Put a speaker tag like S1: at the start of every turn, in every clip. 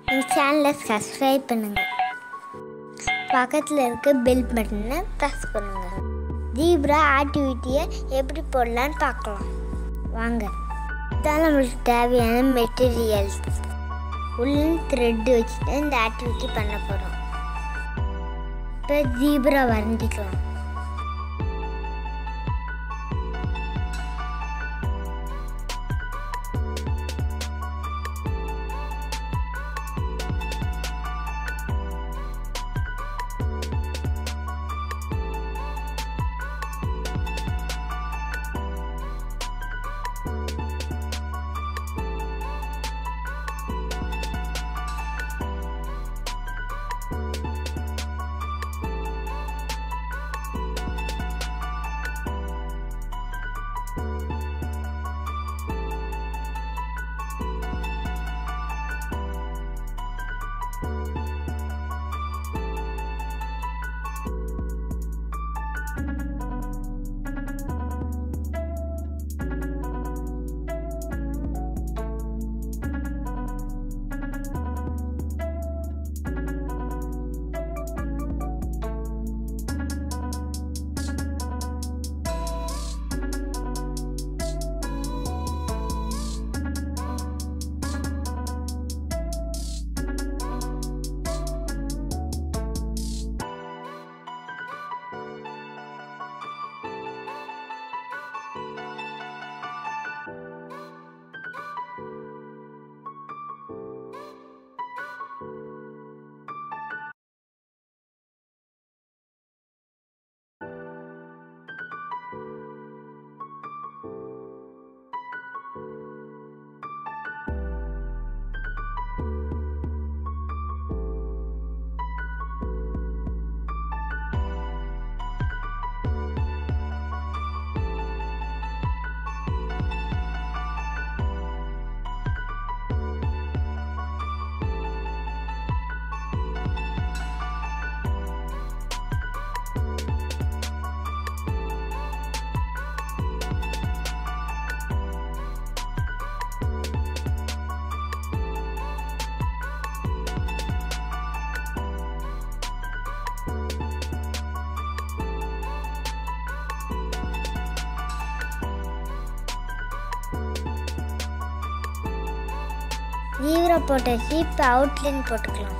S1: எங்கள் சேனலை சப்ஸ்கிரைப் பண்ணுங்கள் பக்கத்தில் இருக்க பெல் பட்டனை ப்ரெஸ் பண்ணுங்கள் ஜீப்ரா ஆக்டிவிட்டியை எப்படி போடலான்னு பார்க்கலாம் வாங்க இதான் நம்மளுக்கு தேவையான மெட்டீரியல்ஸ் உள்ளன் த்ரெட்டு வச்சுட்டு இந்த ஆக்டிவிட்டி பண்ண போகிறோம் இப்போ ஜீப்ரா வரைஞ்சிக்கலாம் ஜீப்ரா போட்டாச்சு இப்போ அவுட்லைன் போட்டுக்கலாம்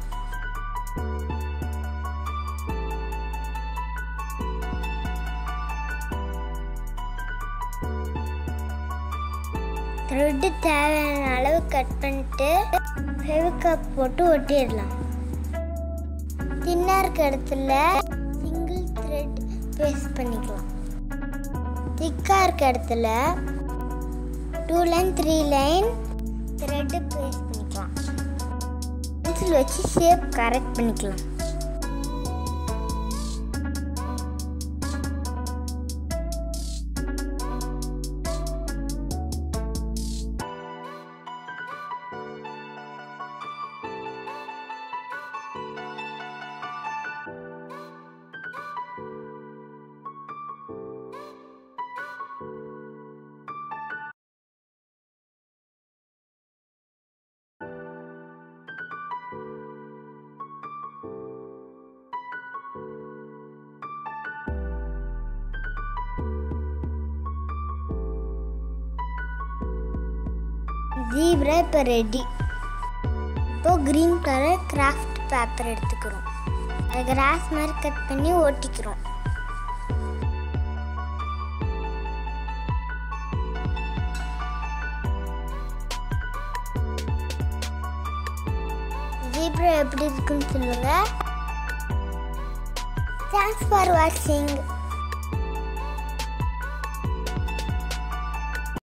S1: த்ரெட்டு தேவையான அளவு கட் பண்ணிட்டு ஃபெவிகாப் போட்டு ஒட்டிடலாம் தின்னா இருக்க இடத்துல சிங்கிள் த்ரெட் பேஸ்ட் பண்ணிக்கலாம் திக்காக இருக்க இடத்துல two line three line thread paste பண்ணிக்கலாம் பென்சில் வச்சு ஷேப் கரெக்ட் பண்ணிக்கலாம் ஜீப்ரா இப்போ ரெடி இப்போ க்ரீன் கலர் கிராஃப்ட் பேப்பர் எடுத்துக்கிறோம் அது கிராஸ் மாதிரி கட் பண்ணி ஒட்டிக்கிறோம் ஜீப்ரா எப்படி இருக்குன்னு சொல்லுங்க தேங்க்ஸ் ஃபார் வாட்சிங்